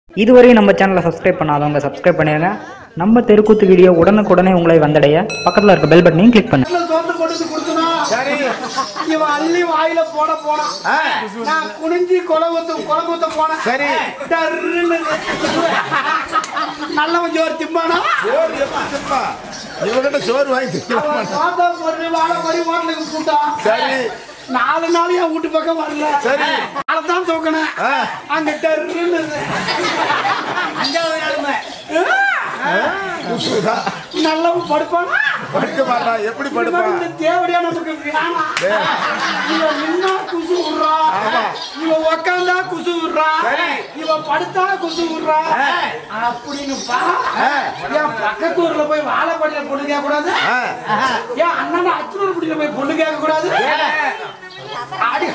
இதுவரை நம்ம சேனலை சப்ஸ்கிரைப் பண்ணாதவங்க சப்ஸ்கிரைப் பண்ணிடுங்க நம்ம தெருக்கூத்து வீடியோ உடனுக்குடனே உங்களை வந்தடைய பக்கத்தில் இருக்க பெல் பட்டனையும் கிளிக் பண்ணுங்க வீட்டுல தோந்து கொண்டு வந்து கொடுத்தனா சரி இவன் அள்ளி வாயில போட போனான் ஆ, நான் குனிஞ்சி கொலை ஊத்த கொலை ஊத்த போனேன் சரி டர்ருன்னு நல்லவன் ஜோர் திம்பானா சோறு எப்ப திம்பா? இவகிட்ட சோறு வாங்கி திங்க அவன் மாட்டான். சாதா பொருள் வாழை படி ஹோட்டலுக்கு கூட்டான் சரி நாலு நாள் என் வீட்டு பக்கம் வரல சரி தான் தூக்கினேன் ஆ, அங்க டர்ருன்னு அஞ்சாவது நாளுமே குசுதா. நல்லவன் படுப்பானா படுக்க மாட்டான் எப்படி இந்த மாதிரி படுப்பான் இந்த தேவடியா நமக்கு வேணாம் இவன் நின்னா குசு விடுறா ஆமா. இவன் உக்காந்தா குசு விடுறா சரி. இவன் படுத்தா குசு விடுறா அப்படின்னு பா ஆ, என் பக்கத்து ஊர்ல போய் வாழைப்படியில பொண்ணு கேட்க கூடாது ஆ. ஏன் அண்ணன் அச்சுவல்படியில போய் பொண்ணு கேட்க கூடாது அடி.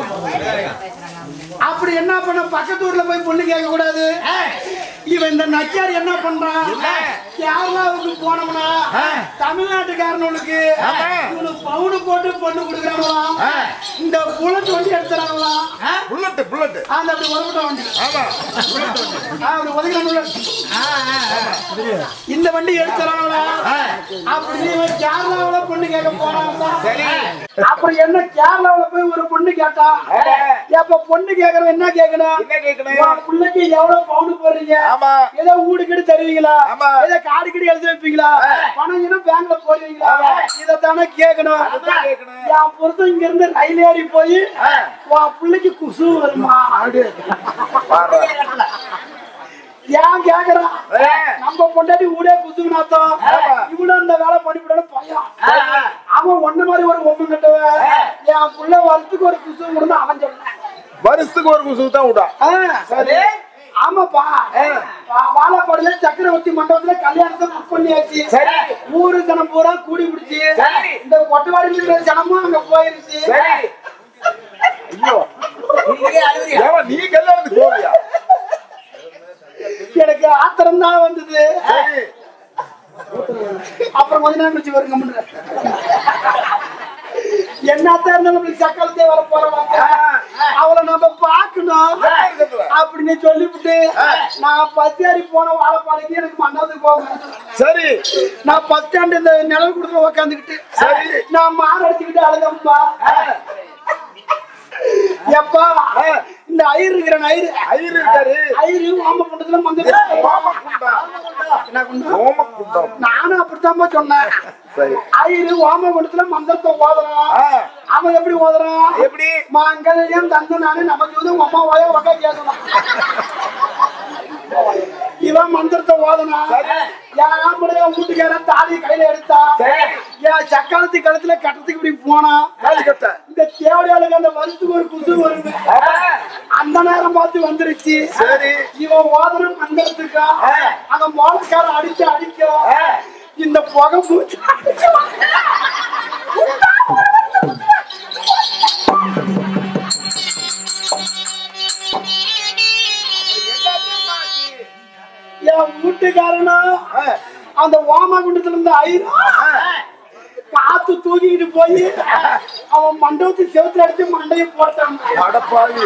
அப்படி என்ன பண்ண பக்கத்து ஊர்ல போய் பொண்ணு கேட்க கூடாது இவன் இந்த நச்சார் என்ன பண்றான் கேரளாவுக்கு போனோம்னா தமிழ்நாட்டுக்காரனுக்கு ஆமா. இவனுக்கு பவுனு போட்டு பொண்ணு கொடுக்குறாங்களாம் ஆ. இந்த புல்லட் வண்டி எடுத்துறாங்களாம் புல்லட்டு புல்லட்டு அந்த அப்படி உதவிட்ட வண்டி ஆமா புல்லட்டு வந்து. ஆ, அப்படி ஒதுக்கிறாங்கல்ல இந்த வண்டி எடுத்துறாங்களா அப்படி இவன் கேரளாவுல பொண்ணு கேட்க போனாங்க சரி அப்புறம் என்ன கேரளாவுல போய் ஒரு பொண்ணு கேட்டா எப்ப பொண்ணு கேக்குறவன் என்ன கேட்கணும் என்ன கேட்கணும் உன் பிள்ளைக்கு எவ்வளவு பவுன் போடுறீங்க ஆமா ஏதோ வீடு கீடு தருவீங்களா ஆமா. ஏதோ காடு கீடு எழுதி வைப்பீங்களா பணம் இன்னும் பேங்க்ல போடுவீங்களா ஆமா. இதைத்தானே கேட்கணும் அதுதான் கேட்கணும். என் பொறுத்து இங்க இருந்து ரயில் ஏறி போய் ஆ. உன் பிள்ளைக்கு குசு வருமா பாரு. ஏன் கேக்குறான் ஏ, நம்ம பொண்டாட்டி ஊடே குசுக்குனாத்தான் ஆமா. இவனும் அந்த வேலை பண்ணிவிடணும் பையன் சரி. அவன் ஒண்ணு மாதிரி ஒரு ஒண்ணு கட்டவன் என் புள்ள வருஷத்துக்கு ஒரு குசு கொடுன்னு அவன் சொன்னான் வருஷத்துக்கு ஒரு குசு தான் விடா ஆ, சரி. ஆமாப்பா வா- வாழைப்பாடியில சக்கரவர்த்தி மண்டபத்துல கல்யாணத்தை புக் பண்ணியாச்சு சரி. ஊரு ஜனம் பூரா கூடி பிடிச்சி சரி. இந்த கொட்டவாடியில் இருக்கிற ஜனமும் அங்க போயிருச்சு சரி ஐயோ ஏவா, நீ கல்யாணத்துக்கு போவியா எனக்கு ஆத்திரம் தான் வந்தது சரி அப்புறம் கொஞ்ச நேரம் கழிச்சு வருங்க முன்ன. என்னத்தான் இருந்தாலும் நம்மளுக்கு சக்காலத்தே வர போறவாங்க அவளை நம்ம பார்க்கணும் அப்படின்னு சொல்லிவிட்டு நான் பத்தியாரி போன வாழைப்பாளைக்கு எனக்கு மண்டபத்துக்கு போகணும் சரி நான் பஸ் ஸ்டாண்ட் இந்த நிழல் கொடுத்துல உக்காந்துக்கிட்டு சரி. நான் மாறு அடிச்சுக்கிட்டு அழுதம்பா எப்பா இந்த ஐயர் இருக்கிற ஐயர் ஐயர் இருக்காரு ஐயரு ஓம குண்டத்துல மங்க ஓமக்குண்டம். என்ன குண்டம் ஓமக்குண்டம். நானும் அப்படித்தான்ப்பா சொன்னேன் சரி ஐயரு ஓம குண்டத்துல மந்திரத்தை ஓதுறான் ஆ, அவன் எப்படி ஓதுறான் எப்படி மங்களையும் தந்து நானு நமக்கு வந்து அம்மா ஓய உக்கா கேட்கணும் இவன் மந்திரத்தை ஓதனா சரி. என் ஆம்பளைய வீட்டுக்காரன் தாலி கையில எடுத்தா சரி. என் சக்காலத்து கழுத்துல கட்டத்துக்கு இப்படி போனா தாலி கட்ட இந்த தேவையாளுக்கு அந்த வருஷத்துக்கு ஒரு குசு வருது அந்த நேரம் பார்த்து வந்துருச்சு சரி இவன் ஓதன மந்திரத்துக்கா ஆ. அந்த மோளக்காரன் அடிச்சு அடிக்கும் ஆ. இந்த புகை பூச்சி என் வீட்டுக்காரனும் ஆ, அந்த ஓமா குண்டத்துல இருந்த ஐயரும் ஆ. காத்து தூக்கிட்டு போய் அவன் மண்டபத்து செவுத்துல அடிச்சு மண்டையை போட்டான் அடப்பாவி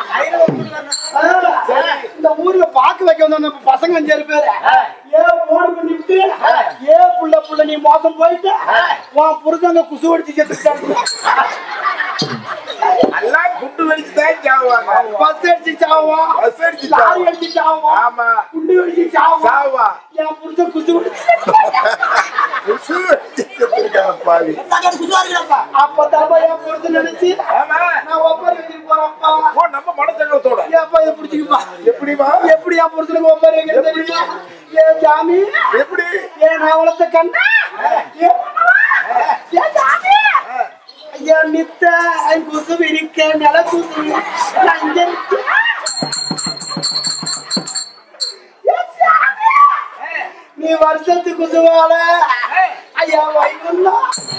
இந்த ஊர்ல பாக்கு வைக்க வந்த அந்த பசங்க அஞ்சாறு பேரு ஏ போன் பண்ணிட்டு ஏ புள்ள புள்ள நீ மோசம் போயிட்ட உன் புருஷங்க குசு அடிச்சு செத்துட்டாங்க எல்லாம் குண்டு வெடிச்சு தான் சாவாங்க பஸ் அடிச்சு சாவான் பஸ் அடிச்சு லாரி சாவாங்க. அடிச்சு சாவான் ஆமா குண்டு அடிச்சு சாவான் சாவா என் புருஷன் குசு அடிச்சு குசு வெடிச்சு செத்துருக்காங்க பாவி அப்பதான் என் புருஷன் நினைச்சு ஆமா நான் ஒப்பாரி வச்சுட்டு போறேன்ப்பா ஓ நம்ம மனசங்கத்தோட ஏப்பா இதை பிடிச்சிக்கப்பா எப்படிமா எப்படி என் புருஷனுக்கு ஒப்பாரி வைக்கிறது தெரியுமா ஏன் சாமி எப்படி ஏன் நான் வளர்த்த கண்ணா ஏன் பண்ணவா? ஏன் சாமி ஐயா நித்த என் குசு விரிக்க நில குசு நான் இங்க இருக்கேன். ஏன் சாமி? நீ வருஷத்து குசுவால ஐயா வைகுந்தா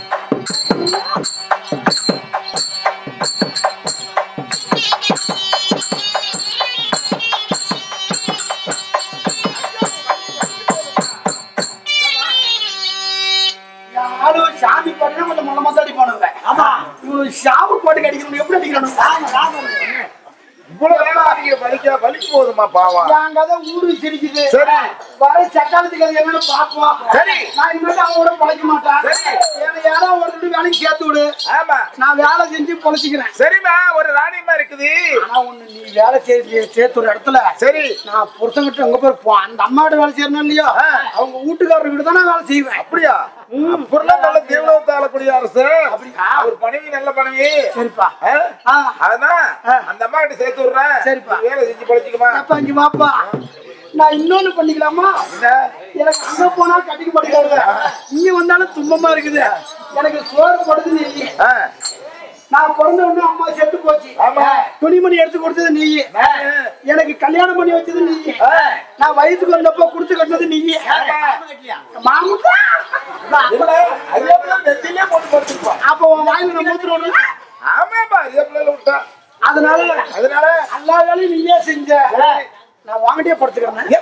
யாரும் சாமி பாட்டுனா கொஞ்சம் மொள்ள மொத்த அடிப்பானுங்க ஆமா இவனுக்கு சாவு போட்டு கடிக்கணும் எப்படி அடிக்கணும் இவ்வளவு நேரம் நீங்க வலிக்க வலி வலிக்கு போகுதுமா பாவம் என் கதை ஊரு சிரிக்குது சரி. வர சக்காலத்துக்கு அது என்னன்னு பாப்போம் சரி. நான் இனிமேல் அவங்களோட பழைக்க மாட்டேன் சரி. என்னை யாராவது ஒரு ரெண்டு வேலைக்கு சேர்த்து விடு ஆமா நான் வேலை செஞ்சு பொழைச்சிக்கிறேன் சரிம்மா ஒரு ராணியம்மா இருக்குது ஆனா ஒண்ணு நீ வேலை செய்ய சேர்த்து ஒரு இடத்துல சரி நான் புருஷன்கிட்ட உங்க பேர் போ அந்த அம்மாவோட வேலை செய்யணும் இல்லையோ ஆ. அவங்க வீட்டுக்காரர் வீடு தான் நான் வேலை செய்வேன் அப்படியா அப்புறம் நல்ல தீவிரத்தை ஆளக்கூடிய அரசு அப்படியா? அவர் பணவி நல்ல பணவி சரிப்பா ஆ? ஆ அதான் ஆ. அந்த அம்மா கிட்ட சேர்த்து விடுறேன் சரிப்பா. நீ வேலை செஞ்சு பழச்சிக்குமா அப்பா இங்க வாப்பா நான் இன்னொன்னு பண்ணிக்கலாமா என்ன எனக்கு அங்க போனா கட்டிக்க மாட்டேங்காரு இங்க வந்தாலும் துன்பமா இருக்குது எனக்கு சோறு போடுறது நீ ஆ, நான் பிறந்த உடனே அம்மா செத்து போச்சு ஆமா. துணிமணி எடுத்து கொடுத்தது நீ நானு. எனக்கு கல்யாணம் பண்ணி வச்சது நீ ஆ, நான் வயசுக்கு வந்தப்ப கொடுத்து கட்டினது நீ மாமுக்கா இல்ல, அறியாப்புல நெத்திலே போட்டு படுத்துருப்பான். அப்ப உன் வாயில நான் மூத்துறோம்ல ஆமாப்பா, அறியாப்புல விட்டா. அதனால அதனால எல்லா வேலையும் நீயே செஞ்ச நான் வாங்கிட்டே படுத்துக்கிறேன்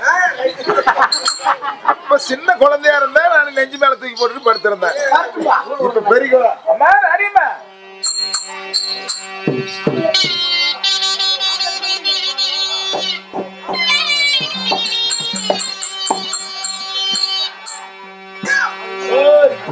அப்ப சின்ன குழந்தையா இருந்தா நான் நெஞ்சு மேல தூக்கி போட்டுட்டு படுத்திருந்தேன் பார்த்துப்பா. இப்ப பெரிய அம்மா ராணியம்மா ஓய்.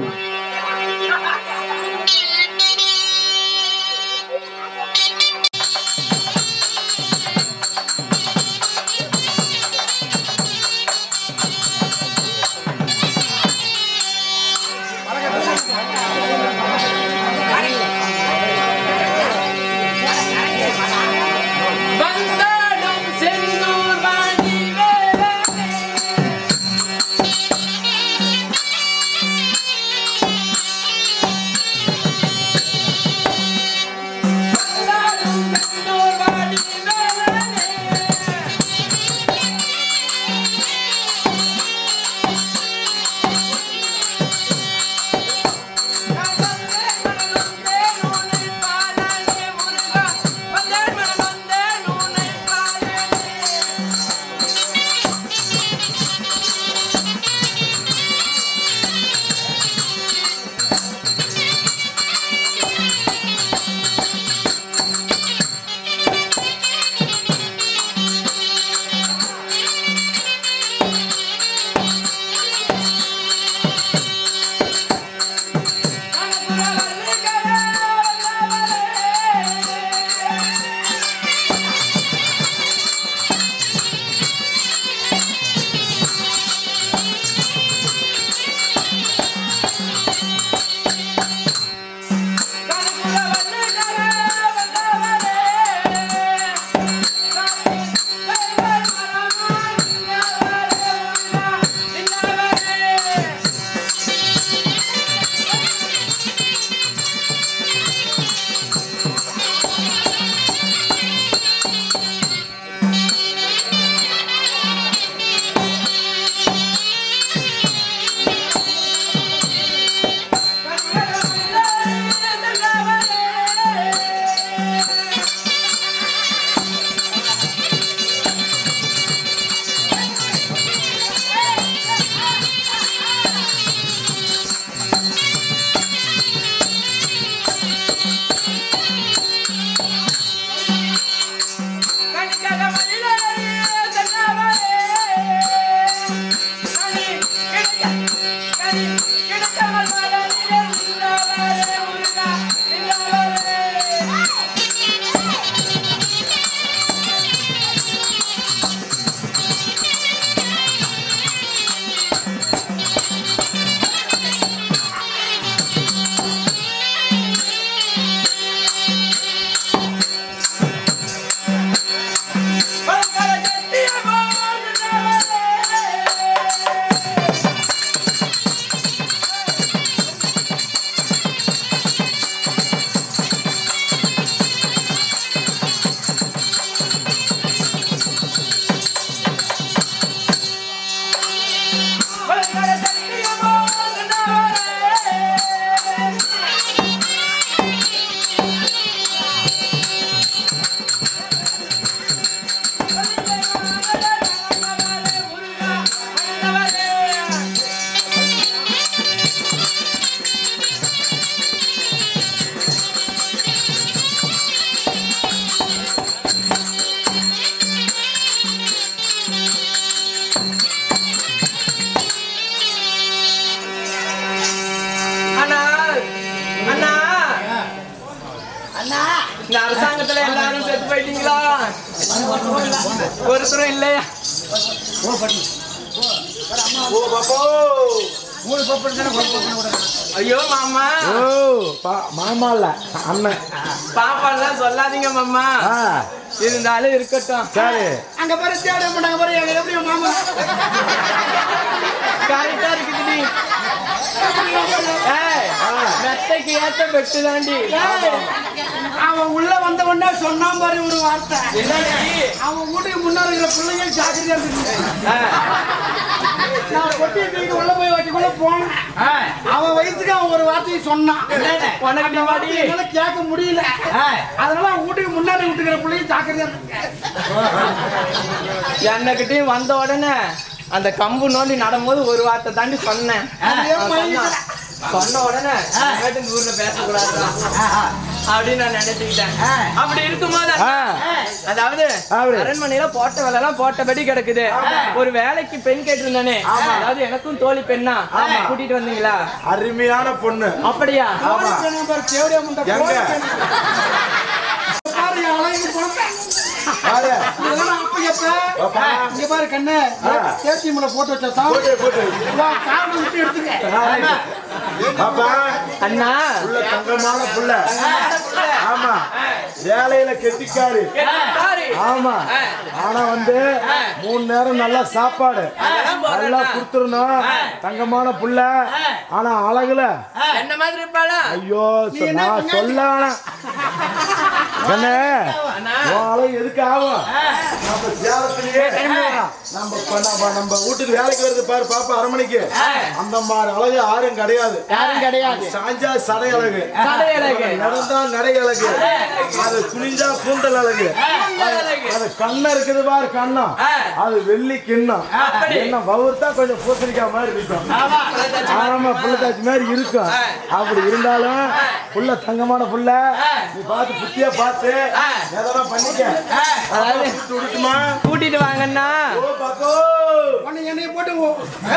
அண்ணா அண்ணா அண்ணா இந்த அரசாங்கத்துல எல்லாரும் செத்து போயிட்டீங்களா ஒருத்தரும் இல்லையா ஐயோ மாமா ஓ பா- மாமா இல்ல அண்ணன் பாப்பாலாம் சொல்லாதீங்க மாமா ஆ இருந்தாலும் இருக்கட்டும் சரி அங்க பாரு தேட மாட்டாங்க பாரு எங்க எப்படி உன் மாமா கரெக்டா இருக்குது நீ ஏய், மெத்தைக்கு ஏத்த பெட்டு தாண்டி ஏய், அவன் உள்ள வந்த உடனே சொன்னான் பாரு ஒரு வார்த்தை என்னடி அவன் வீட்டுக்கு முன்னாடி இருக்கிற பிள்ளைங்க ஜாக்கிரதையா இருக்கு ஆ, நான் கொட்டி தூக்கி உள்ள போய் வைக்கக்குள்ள போனேன் அவன் வயசுக்கு அவன் ஒரு வார்த்தையை சொன்னான் உனக்கு அந்த வார்த்தையை வாடி என்னால கேட்க முடியல அதனால அவன் வீட்டுக்கு முன்னாடி விட்டுக்கிற பிள்ளைங்க ஜாக்கிரதையா இருக்கு என்னகிட்டயும் வந்த உடனே அந்த கம்பு நோண்டி நடும்போது ஒரு வார்த்தை தாண்டி சொன்னேன் அவன் சொன்னான். சொன்ன உடனே இனிமேட்டு இந்த ஊர்ல பேசக்கூடாதுடா அப்படின்னு நான் நினைச்சுக்கிட்டேன் அப்படி இருக்கும்போது ஆ. அதாவது அப்படி. அரண்மனையில போட்ட வேலை எல்லாம் போட்டபடி கிடக்குது ஒரு வேலைக்கு பெண் கேட்டிருந்தானே அதாவது எனக்கும் தோழி பெண்ணா கூட்டிட்டு வந்தீங்களா அருமையான பொண்ணு அப்படியா கோழி பெண்ணா பாரு, தேவடியா முண்டை, எங்க? கோழி பெண்ணு. பாரு, என் அழகு குழந்தை. பாரு. இதெல்லாம் அப்ப எப்ப? அப்பா. இங்க பாரு கண்ணு சேஃப்டி முறை போட்டு வச்சா தான் போட்டு போட்டு வா, காரணம் விட்டு எடுத்துக்க பாப்பா அண்ணா புள்ள தங்கமான புள்ள ஆமா வேலையில கெட்டிக்காரு பாரு ஆமா ஆனா வந்து மூணு நேரம் நல்லா சாப்பாடு நல்லா கொடுத்துடணும் தங்கமான புள்ள ஆனா அழகுல என்ன மாதிரி இருப்பாளா ஐயோ சொ- நான் சொல்ல வேணாம். கண்ணே உன் அழகு எதுக்கு ஆகும் நம்ம சேலத்திலேயே நம்ம இப்ப நம்ம நம்ம வீட்டுக்கு வேலைக்கு வருது பாரு பாப்பா அரமணிக்கு அந்த மாதிரி அழகு யாரும் கிடையாது யாரும் கிடையாது சாஞ்சா சடை அழகு சடை அழகு. நடந்தா நடை அழகு அது குனிஞ்சா கூந்தல் அழகு அது கண்ணம் இருக்குது பாரு கண்ணம் அது வெள்ளி கிண்ணம் என்ன வவுர்த்தா கொஞ்சம் பூசணிக்காய் மாதிரி இருக்கும் ஆமா புள்ளத்தாச்சி மாதிரி இருக்கும் அப்படி இருந்தாலும் புள்ள தங்கமான புள்ள நீ பார்த்து புத்தியா பார்த்து எதனா பண்ணிக்க அதாவது விட்டு விடுக்குமா கூட்டிட்டு வாங்கண்ணா ஓ பாப்போ உன்னை என்னைய போட்டு ஓ-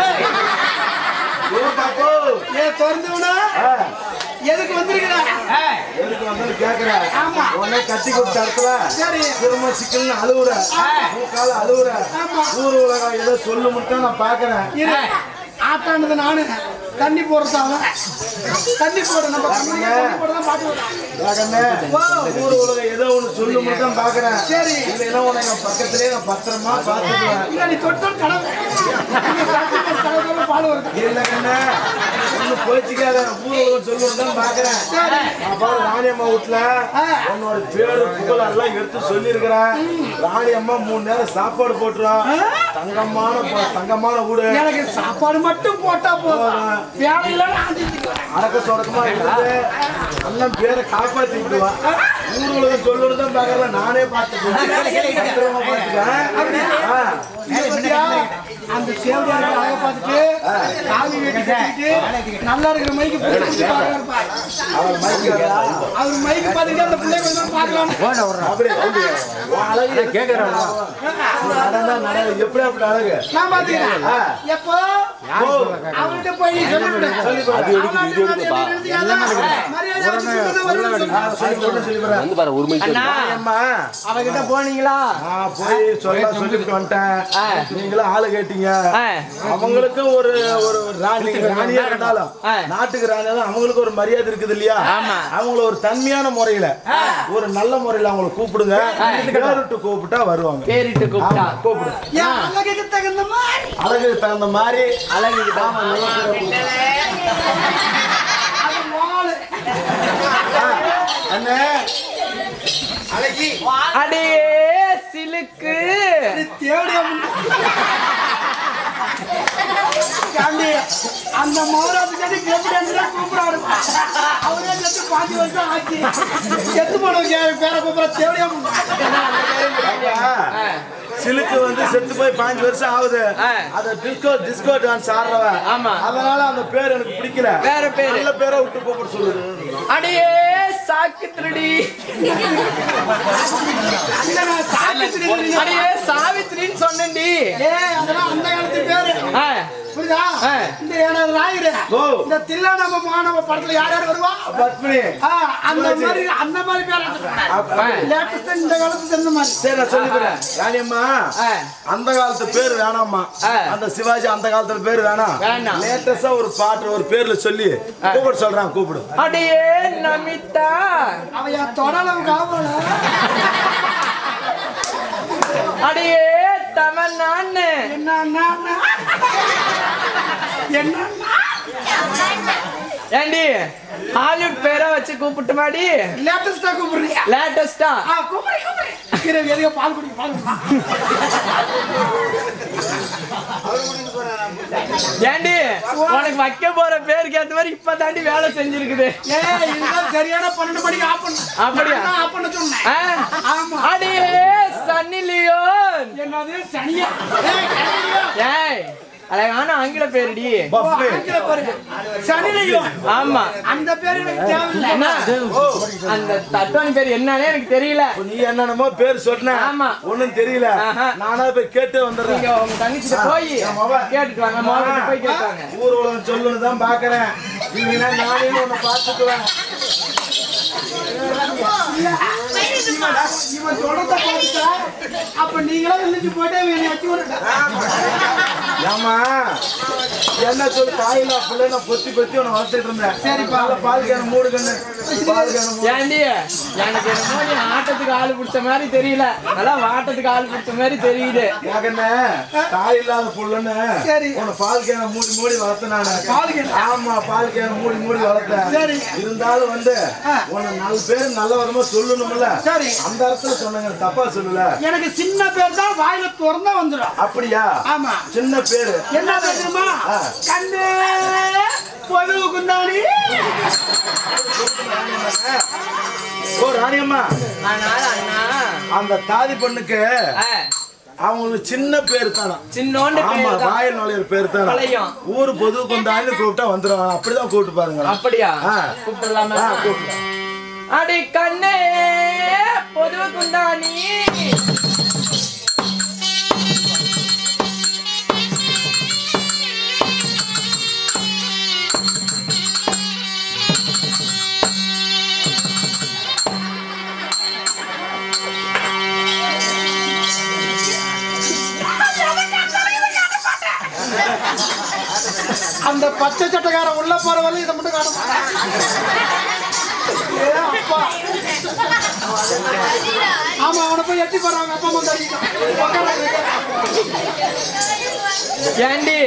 ஓ பாப்போ ஏ திறந்தவனா ஆ, எதுக்கு வந்திருக்கிறா எதுக்கு வந்தாலும் கேக்குற ஆமா. உடனே கட்டி கொடுத்த இடத்துல சரி திரும்ப சிக்கல்னு அழுவுற மூக்கால அழுவுற ஆமா. ஊர் உலகம் ஏதோ சொல்லு மட்டும் நான் பாக்குறேன் இரு ஆட்டானது நானு தண்ணி போடுறது அவன் தண்ணி போடு நம்ம கம்பெனில தண்ணி போட தான் பாத்து ஊர் உலகம் ஏதோ ஒண்ணு சொல்லு மட்டும் பாக்குறேன் சரி. இல்லைன்னா உன்னை என் பக்கத்திலே நான் பத்திரமா பாத்துக்குவேன் இல்ல நீ தொட்டு கடவுள் கடவுள் பால் வருது இல்ல கண்ணே ஒண்ணு போச்சுக்காத ஊர் உலகம் சொல்லு மட்டும் பாக்குறேன் சரி நான் பாரு ராணி அம்மா வீட்டுல உன்னோட பேரு புகழ் எல்லாம் எடுத்து சொல்லியிருக்கிறேன் ராணி அம்மா மூணு நேரம் சாப்பாடு போட்டுரும் தங்கமான பொ- தங்கமான வீடு எனக்கு சாப்பாடு மட்டும் போட்டா போதும் வேலையில நான் செஞ்சுக்குவேன். அடக்க சொடக்கமா இருந்து அண்ணன் பேரை காப்பாத்தி விடுவான் ஊர் உலகம் சொல்லணும் தான் பாக்கல நானே பார்த்துக்குவேன் பத்திரமா பார்த்துக்கிறேன். ஆ. இங்க பாத்தியா? அந்த சேவடியாருக்கு அழகை பார்த்துட்டு காவி வெட்டி கட்டிட்டு நல்லா இருக்கிற மைக்கு பிடிச்சி பார்க்கறாரு பாரு. அவர் மைக்கிறாரா? அவர் மைக்கு பார்த்துட்டு அந்த பிள்ளை கொஞ்சம் பார்க்கலாம் அப்படி அப்படி. உன் அழகு கேக்குறாங்க நடந்தா நட எப்படி அப்படி அழகு நான் பாத்துக்கிறேன் ஆ. எப்போ ஓ. அவர்கிட்ட போய் சொல்லிவிடு சொல்லிவிடு. மரியாதை வச்சு கூப்பிட்டு வருவேன்னு ஆ, சொல்லி போட்டு சொல்லி போறேன். அண்ணா அம்மா அவகிட்ட போனீங்களா நான் போய் சொல்ல சொல்லிட்டு வந்துட்டேன் நீங்களும் ஆளு கேட்டீங்க ஆ. அவங்களுக்கும் ஒரு ஒரு ராணி ராணியா இருந்தாலும் ஆ. நாட்டுக்கு ராணியாலும் அவங்களுக்கு ஒரு மரியாதை இருக்குது இல்லையா ஆமா. அவங்கள ஒரு தன்மையான முறையில ஒரு நல்ல முறையில அவங்கள கூப்பிடுங்க பேருட்டு கூப்பிட்டா வருவாங்க பேரிட்டு கூப்பிட்டா ஆமா, கூப்பிடு என் அழகுக்கு தகுந்த மாதிரி அழகுக்கு தகுந்த மாதிரி அழகு ஆமா, நல்ல பேரை கூப்பிடு. அது வாழு அண்ணே அழகி அடே சிலுக்கு தேவடியா காண்டி அந்த மௌராத்து கட்டி எப்படி இருந்தா கூப்பிடாரு அவரே செத்து பாஞ்சு வருஷம் ஆச்சு செத்து போனவங்க பேரை கூப்பிட தேவடியா ஐயா, சிலுக்கு வந்து செத்து போய் பாஞ்சு வருஷம் ஆகுது ஆ. அத டிஸ்கோ டிஸ்கோ டான்ஸ் ஆடுறவன் ஆமா. அதனால அந்த பேர் எனக்கு பிடிக்கல வேற பேரு. நல்ல பேரை விட்டு கூப்பிட சொல்லுது அடே சாக்கு திருடி சாக்கு திருடி அடே சாவித்திரின்னு சொன்னேன்டி ஏய் அதெல்லாம் அந்த புரியுதா ஆ. இந்த ஏனாது ராயரு ஓ. இந்த தில்லா நம்ம மாணவ படத்துல யார் யார் வருவா பத்மினி ஆ, அந்த மாதிரி அந்த மாதிரி பேர் அப்ப- லேட்டஸ்ட் இந்த காலத்துக்கு தகுந்த மாதிரி சரி நான் சொல்லிக்கிறேன் ராணியம்மா ஆ. அந்த காலத்து பேர் வேணாம்மா ஆ. அந்த சிவாஜி அந்த காலத்துல பேர் வேணாம் வேணாம். லேட்டஸ்டா ஒரு பாட்டு ஒரு பேர்ல சொல்லி கூப்பிட சொல்றான் கூப்பிடு அடியே நமிதா அவன் என் தொடளவு காவல அடியே தமன்னான்னு என்ன என்ன ஏண்டி ஹாலிவுட் பேரை வச்சு கூப்பிட்டு மாடி லேட்டஸ்டா கூப்பிடுறியா லேட்டஸ்டா ஆ கூப்பிடு கூப்பிடு இரு, எதுக்கு பால் குடி பால் குடி ஏண்டி உனக்கு வைக்க போற பேருக்கு ஏத்த மாதிரி இப்ப தாண்டி வேலை செஞ்சிருக்குது ஏய் இதுதான் சரியான பன்னெண்டு மணிக்கு ஆஃப் பண்ணு அப்படியா? ஆஃப் பண்ண சொன்னேன் ஆ? ஆமா அடியே சன்னி லியோன் என்னது சனியா ஏய், சனியா? ஏய் அழகான ஆங்கில பேருடி பஃபே ஆங்கில பாருங்க. சனிலையோ ஆமா அந்த பேர் எனக்கு தேவையில்லை என்ன அந்த தட்டுவானி பேர் என்னன்னே எனக்கு தெரியல நீ என்னென்னமோ பேர் சொன்ன ஆமா. ஒண்ணும் தெரியல ஆஹா. நானா போய் கேட்டு வந்துடுறேன் நீங்க உங்க தங்கச்சிட்ட போய் என் மகன். கேட்டுட்டு வாங்க மோகிட்ட போய் கேட்டாங்க ஊர் உலகம் சொல்லணும் தான் பாக்குறேன் நீங்கன்னா நானே உன்னை பார்த்துக்குவேன் இவன் சொல்றத பார்த்துட்டா, அப்ப நீங்களும் எழுந்து போயிட்டே என்னை வச்சு விடுங்க. ஏமா என்ன சொல்லு தாயில பிள்ளை நான் பொத்தி பொத்தி உன்னை வளர்த்துட்டு இருந்தேன் சரிப்பா. நல்ல பால் கேன மூடு கண்ணு பால் கேன மூடு ஏண்டி எனக்கு என்னமோ நீ ஆட்டத்துக்கு ஆள் பிடிச்ச மாதிரி தெரியல நல்லா வாட்டத்துக்கு ஆள் பிடிச்ச மாதிரி தெரியுது ஏகண்ணே தாய் இல்லாத புள்ளன்னு சரி. உன்னை பால் கேன மூடி மூடி வளர்த்தேன் நானு பால் கேன? ஆமா பால் கேன மூடி மூடி வளர்த்தேன் சரி. இருந்தாலும் வந்து ஆ. உன்னை நாலு பேர் நல்ல விதமா சொல்லணும்ல சரி. அந்த இடத்துல சொன்னாங்க தப்பா சொல்லல எனக்கு சின்ன பேர் தான் வாயில திறந்தா வந்துடும் அப்படியா ஆமா சின்ன பேரு என்ன பேர் தெரியுமா ஆ. கண்ணு பொது குந்தாணி ஓ ராணியம்மா அதனால அண்ணா அந்த தாதி பொண்ணுக்கு ஆ, அவங்களுக்கு சின்ன பேர் தானா சின்னோண்டு ஆமா பேர் தான். வாயில் நுழையிற பேர் தானா பழையம். ஊரு பொது கொண்டான்னு கூப்பிட்டா வந்துடும் அப்படிதான் கூப்பிட்டு பாருங்க அப்படியா ஆ. கூப்பிடலாமா ஆ, கூப்பிடு. அடி கண்ணே பொதுவ குந்தாணி அந்த பச்சை சட்டைக்காரன் உள்ள போற வரல இதை மட்டும் காட்ட மாட்டான். ஏ அப்பா ஆமா அவனை போய் எட்டி போறாங்க அப்பா அம்மா தடிக்கிட்டான் ஏண்டி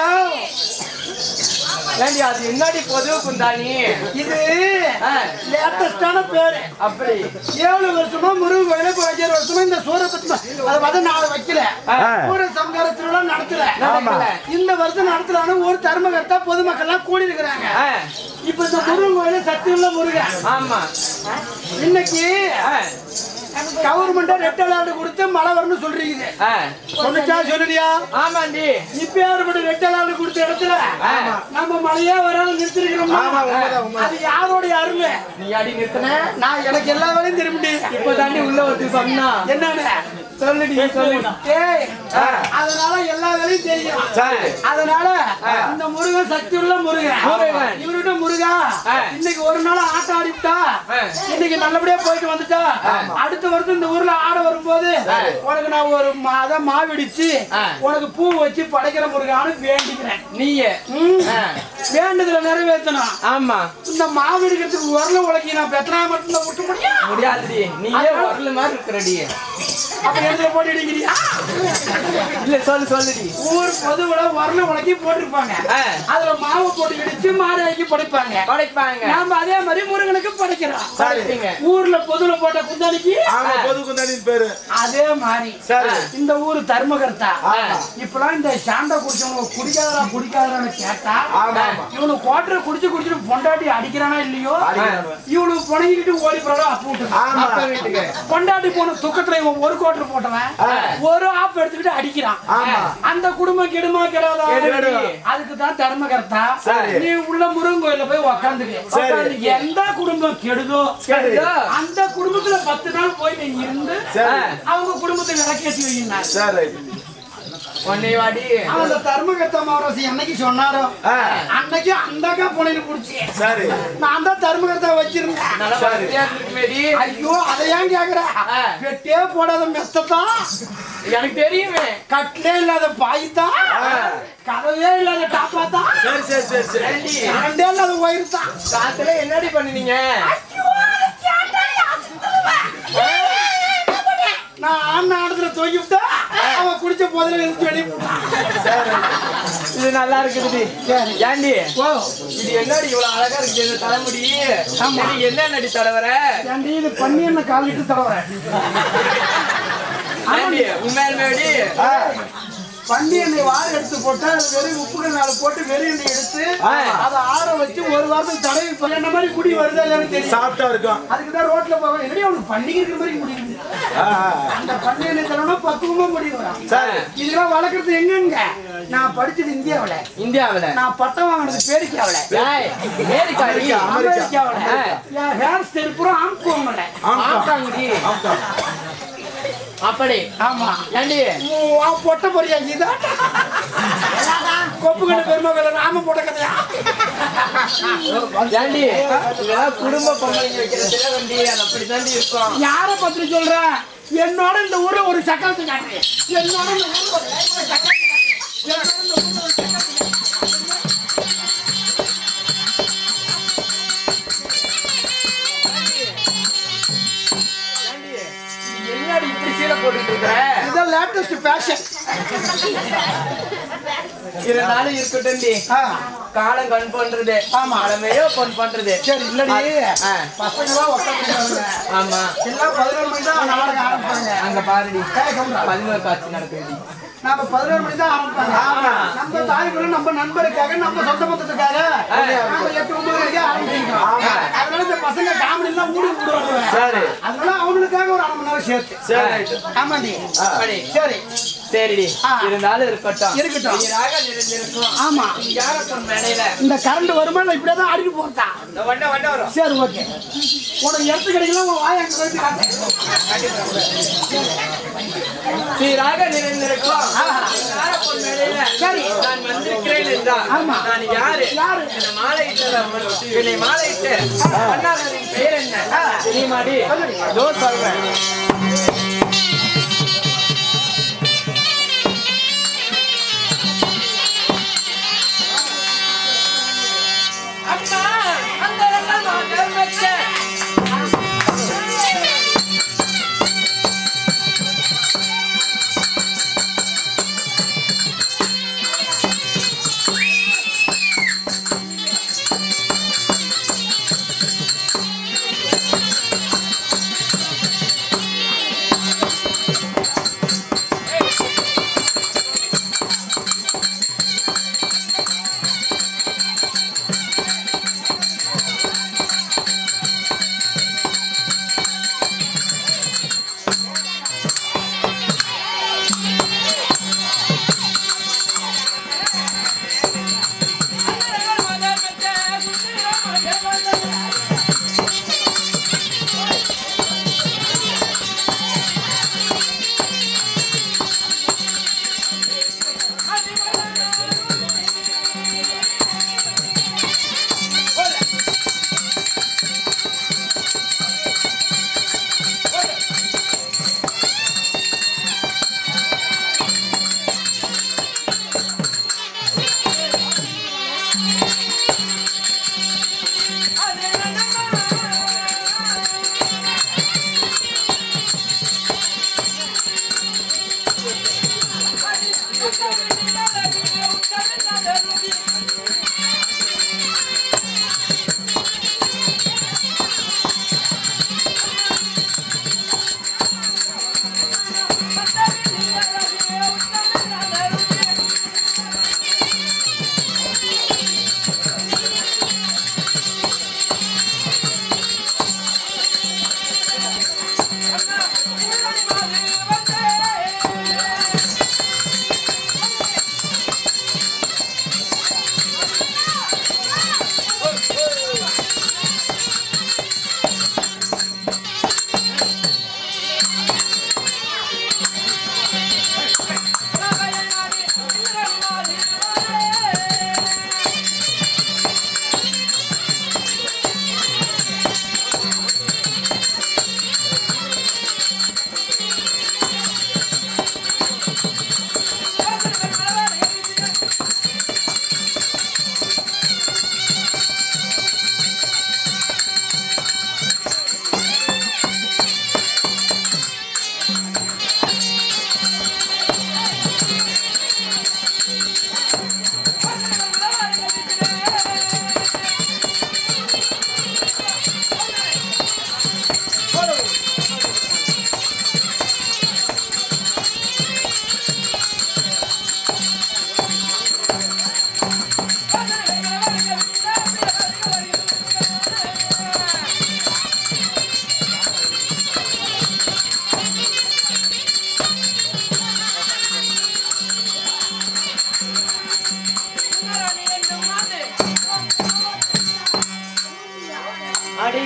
ஏண்டி அது என்னடி பொதுவ குந்தாணி இது ஆ, லேட்டஸ்டான பேரு அப்படி ஏழு வருஷமா முருகன் கோயில இப்போ அஞ்சாறு வருஷமா இந்த சூர பத்தி அதை வந்து நான் வைக்கல ஆ. சூர சம்கார திருவிழா நடத்தல நடக்கல. இந்த வருஷம் நடத்தலான்னு ஒரு தர்மகர்த்தா பொதுமக்கள் எல்லாம் கூடி இருக்கிறாங்க ஆ, இப்ப இந்த முருகன் கோயில சக்தி உள்ள முருகன் ஆமா இன்னைக்கு ஆ, கவர்மெண்டா ரெட் அலர்ட் கொடுத்து மழை வரணும்னு சொல்றீங்க ஆ, சொன்னிச்சா சொல்லுறியா ஆமாண்டி இப்ப ஏற்பட்ட ரெட் அலர்ட் கொடுத்த இடத்துல ஆமா. நம்ம மழையே வராது நிறுத்திருக்கிறோம் ஆமா, உண்மைதான், உண்மைதான். அது யாரோடைய அருமை நீ அடி நிறுத்தின நான் எனக்கு எல்லா வேலையும் திரும்பி இப்ப தாண்டி உள்ள ஒருத்தி சொன்னா என்னன்னு சொல்லுடி சொல்லுடி ஏய், அதனால எல்லா வேலையும் தெரியும் சரி அதனால இந்த முருகன் சக்தி உள்ள முருகன் முருகன். இவர்கிட்ட முருகா ஆ. இன்னைக்கு ஒரு நாள் ஆட்டம் ஆடிட்டா ஆ. இன்னைக்கு நல்லபடியா போயிட்டு வந்துட்டா அடுத்த வருஷம் இந்த ஊர்ல ஆட வரும்போது உனக்கு நான் ஒரு மாதம் மாவிடிச்சு ஆ. உனக்கு பூ வச்சு படைக்கிற முருகான்னு வேண்டிக்கிறேன் நீயே ம். ஆ, வேண்டுதல நிறைவேற்றணும் ஆமா இந்த மாவு எடுக்கிறதுக்கு உரல உலக்கி நான் பெத்தனா மட்டும்தான் விட்டு முடியும் முடியாதுடி நீயே வரல மாதிரி இருக்கிறடி அப்ப இடத்துல போட்டு அடிக்கிறியா இல்ல சொல்லு சொல்லுடி ஊர் பொதுவுல உரல உலக்கி போட்டிருப்பாங்க ஆ. அதுல மாவு போட்டு இடிச்சு மாடு ஆக்கி படைப்பாங்க படைப்பாங்க நாம அதே மாதிரி முருகனுக்கு படைக்கிறோம் படைப்பீங்க ஊர்ல பொதுல போட்ட குந்தானிக்கு ஆமா பொது குந்தாடின்னு பேரு அதே மாதிரி சரி இந்த ஊர் தர்மகர்த்தா ஆமா. இப்பெல்லாம் இந்த சாண்டா குடிச்சவங்க குடிக்காதரா குடிக்காதரான்னு கேட்டா ஆமா ஆமா இவனு குவாட்டரை குடிச்சு குடிச்சிட்டு பொண்டாட்டி அடிக்கிறானா இல்லையோ அடிக்கிறானுவ. இவனுக்கு புணங்கிட்டு ஓடி போறாரோ அப்ப விட்டுருக்கான். ஆமா அப்ப வீட்டுக்கு பொண்டாட்டி போன துக்கத்துல இவன் ஒரு குவாட்டர் போட்டவன் ஒரு ஆப் எடுத்துக்கிட்டு அடிக்கிறான் ஆமா. அந்த குடும்பம் கெடுமா கெடாதா கெடுடி. அதுக்கு தான் தர்மகர்த்தா சரி. நீ உள்ள முருகன் கோயில போய் உக்காந்துக்க சரி. உக்காந்து எந்த குடும்பம் கெடுதோ சரி. அந்த குடும்பத்துல பத்து நாள் போய் நீ இருந்து சரி அவங்க குடும்பத்தை விளக்கேற்றி வைங்க சரி உன்னை வாடி அந்த தர்மகர்த்தா மகராசி என்னைக்கு சொன்னாரோ ஆ, அன்னைக்கு அந்தக்கா புனையில புடிச்சு சரி நான் தான் தர்மகர்த்தா வச்சிருந்தேன் நல்லா வசதியா இருக்குமேடி ஐயோ அதை ஏன் கேக்குற ஆ. வெட்டே போடாத மெத்தத்தான் எனக்கு தெரியுமே கட்டிலே இல்லாத பாய்தான் கதவே இல்லாத டாப்பாத்தான் சரி சரி சரி சரி ஏண்டி கரண்டே இல்லாத ஒயர் தான் காத்துல என்னடி பண்ணுனீங்க நான் ஆண் ஆடத்துல தூக்கி விட்டா அவன் குடிச்ச போதில எழுந்து வெளியே போட்டான் இது நல்லா இருக்குதுடி ஏண்டி ஓ இது என்னடி இவ்வளவு அழகா இருக்கு இந்த தலைமுடி சரி, என்ன நடி தலைவர ஏன்டி இது பண்ணி என்ன காலிட்டு தடவை ஏண்டி உண்மையாலுமேடி பண்ணி எண்ணெய் வாழை எடுத்து போட்டு அது வெறும் உப்புகள் நாலு போட்டு வெறும் எண்ணெய் எடுத்து அதை ஆற வச்சு ஒரு வாரத்துக்கு தடவி இப்ப என்ன மாதிரி குடி வருதா இல்லைன்னு தெரியும் சாப்பிட்டா இருக்கும் அதுக்கு தான் ரோட்ல போவேன் என்னடி அவனுக்கு பண்டிகை இருக்கிற மாதிரி முடியும் ஆ, ஆ. அந்த பண்ணி எண்ணெய் தரணும்னா பக்குவமா முடி வரும் சரி இதெல்லாம் வளர்க்கறது எங்கங்க நான் படிச்சது இந்தியாவுல இந்தியாவுல நான் பட்டம் வாங்கினது பேரிக்காவுல ஏய், அமெரிக்காடி அமெரிக்காவுல என் ஹேர் ஸ்டைல் பூரா ஆம்குவங்கல ஆமாங்கடி அப்படி ஆமா ஏண்டி பொட்ட பொரியா இதான் கொப்பு கண்டு பெருமகள் ராம போட்ட கதையா ஏண்டி இதெல்லாம் குடும்ப பொம்பளைங்க வைக்கிற திலவண்டி அது அப்படித்தாண்டி இருக்கும் யார பத்தி சொல்ற என்னோட இந்த ஊர்ல ஒரு சக்கரத்தை காட்டுறேன் என்னோட இந்த ஊர்ல ஒரு சக்கரத்தை காட்டுறேன். என்னோட இந்த ஊர்ல ஒரு சக்கரத்தை காட்டுறேன். ஏண்டி, இது என்னடி இப்படி சீலை போட்டுட்டு இருக்கிற இதுதான் லேட்டஸ்ட் ஃபேஷன் இருந்தாலும் இருக்கட்டும்டி காலம் கண் பண்றது ஆமா. காலமேயோ பொன் பண்றது சரி இல்லடி ஆ, பசங்களாம் உட்காந்துருக்காங்க ஆமா எல்லாம் பதினோரு மணி தான் நாடகம் ஆரம்பிப்பாங்க அங்க பாருடி ஏய், கம்முடா. பதினோரு காட்சி நடக்குது நாம பதினோரு மணி தான் ஆரம்பிப்பாங்க நம்ம தாய்க்குள்ள நம்ம நண்பருக்காக நம்ம சொந்த மொத்தத்துக்காக நாம எட்டு ஒன்பது மணிக்கு ஆரம்பிச்சிருக்கோம் அதனால இந்த பசங்க காமெடி எல்லாம் ஊடி விடுவாங்க சரி அதனால அவங்களுக்காக ஒரு அரை மணி நேரம் சேர்த்து சரி ஆமாண்டி அப்படி சரி சரிடி ஆ. இருந்தாலும் இருக்கட்டும் இருக்கட்டும். நீராக நிறைந்திருக்கும் ஆமா யார பொன் மேடையில இந்த கரண்ட் வருமா நான் இப்படியே தான் அடிட்டு போறதா இந்த வண்ட வண்ட வரும் சரி ஓகே உனக்கு எடுத்து கிடைக்கல உன் வாய் அங்க போயிட்டு காட்டு. சீராக நிறைந்திருக்கும் யார பொன் மேடையில சரி. நான் வந்திருக்கிறேன் என்றால் ஆமா. நான் யாரு யாரு? என்னை மாலையிட்ட என்னை மாலையிட்டு அண்ணாவின் பெயர் என்ன தெரியுமாடி இதோ சொல்றேன் அண்ணா அந்த ரங்கமா கர்மச்சே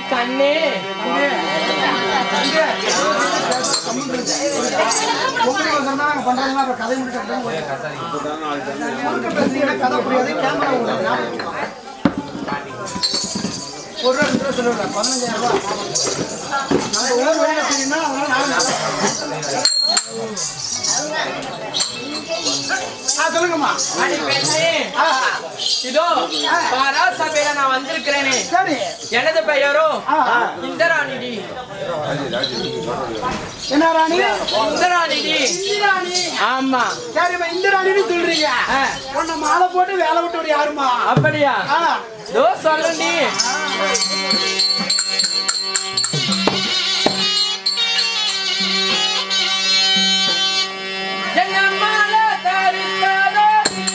கண்ணே உங்களுக்கு சொன்னா நாங்க பண்றதுன்னா அப்புறம் கதை முடிச்சு பேசுறீங்கன்னா கதை புரியாது கேமரா உங்களுக்கு ஞாபகம் இருக்கும். ஒரு ரூபா ரெண்டு ரூபா சொல்லுங்க பதினஞ்சாயிரம் ரூபாய் நம்ம ஊர் வழியில தெரியுமா அதனால நாங்க ஆ சொல்லுங்கம்மா அடி பெண்ணே ஆ, இதோ பாரா சபையில நான் வந்திருக்கிறேனே சரி எனது பெயரோ ஆ, ஆ. இந்திராணிடி என்ன ராணி இந்திராணிடி இந்திராணி ஆமா சரிம்மா இந்திராணின்னு சொல்றீங்க ஆ. உன்னை மாலை போட்டு வேலை விட்டு யாருமா அப்படியா ஆ இதோ சொல்லுண்டி என்ன மாலை தரித்ததோ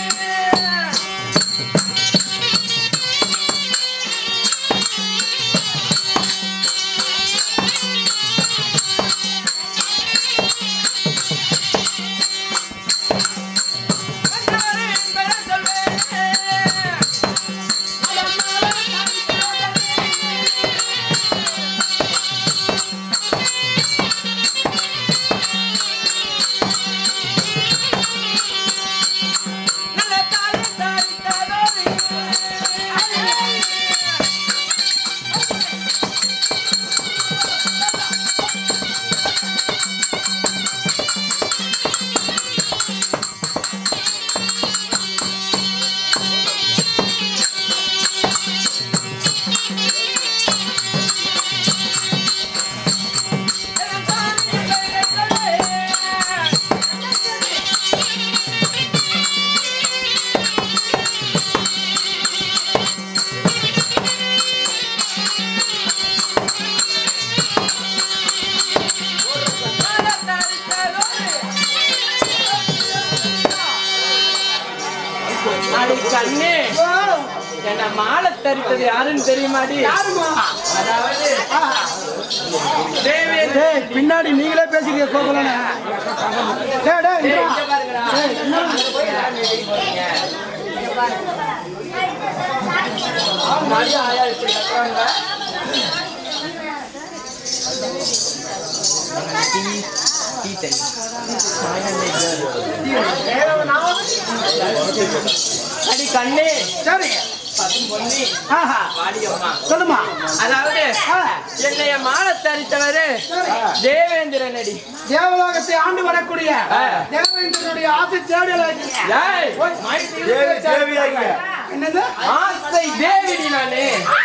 அடி கண்ணே என்ன மாலை தரித்தது யாருன்னு தெரியுமாடி யாருமா அதாவது தேவேந்திர டேய் பின்னாடி நீங்களே பேசிக்கிறீங்க கோகுலன டேய் டேய் டேய், இந்தா. இங்க பாருங்கடா. டேய், என்ன? மணி ஆயா இப்படி கத்துறாங்க டீ டீ அடி கண்ணே சரி பசும் பொன்னி ஆஹா பாடியம்மா சொல்லுமா அதாவது ஆ, என்னைய மாலை தரித்தவரு தேவேந்திரன் அடி தேவலோகத்தை ஆண்டு வரக்கூடிய ஆ. தேவேந்திரனுடைய ஆசை தேடலாக ஏய், தேவி தேவியாங்க என்னது ஆசை தேவிடி நானு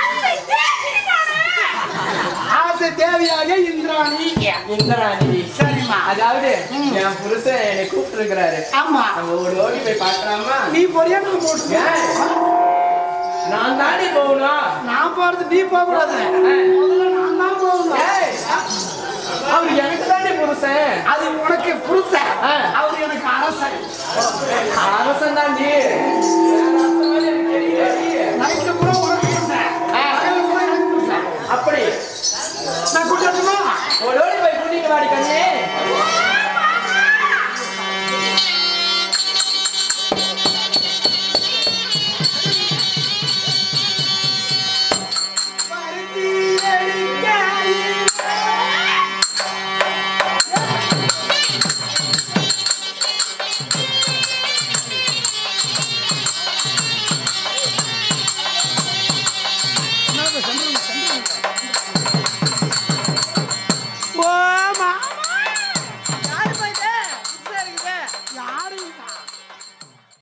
ஆசை தேவியாக இந்திராணி இந்திராணி சரிம்மா அதாவது என் புருஷன் என்னை கூப்பிட்டு இருக்கிறாரு ஆமா நம்ம ஓடி ஓடி போய் பார்க்கலாமா நீ பொரியா நான் போட்டு ஏய், நான் தாண்டி போகணும் நான் போறது நீ போக கூடாது முதல்ல நான் தான் போகணும் ஏய், அவர் எனக்கு தாண்டி புருஷன் அது உனக்கு புருஷன் ஆ. அவர் எனக்கு அரசன்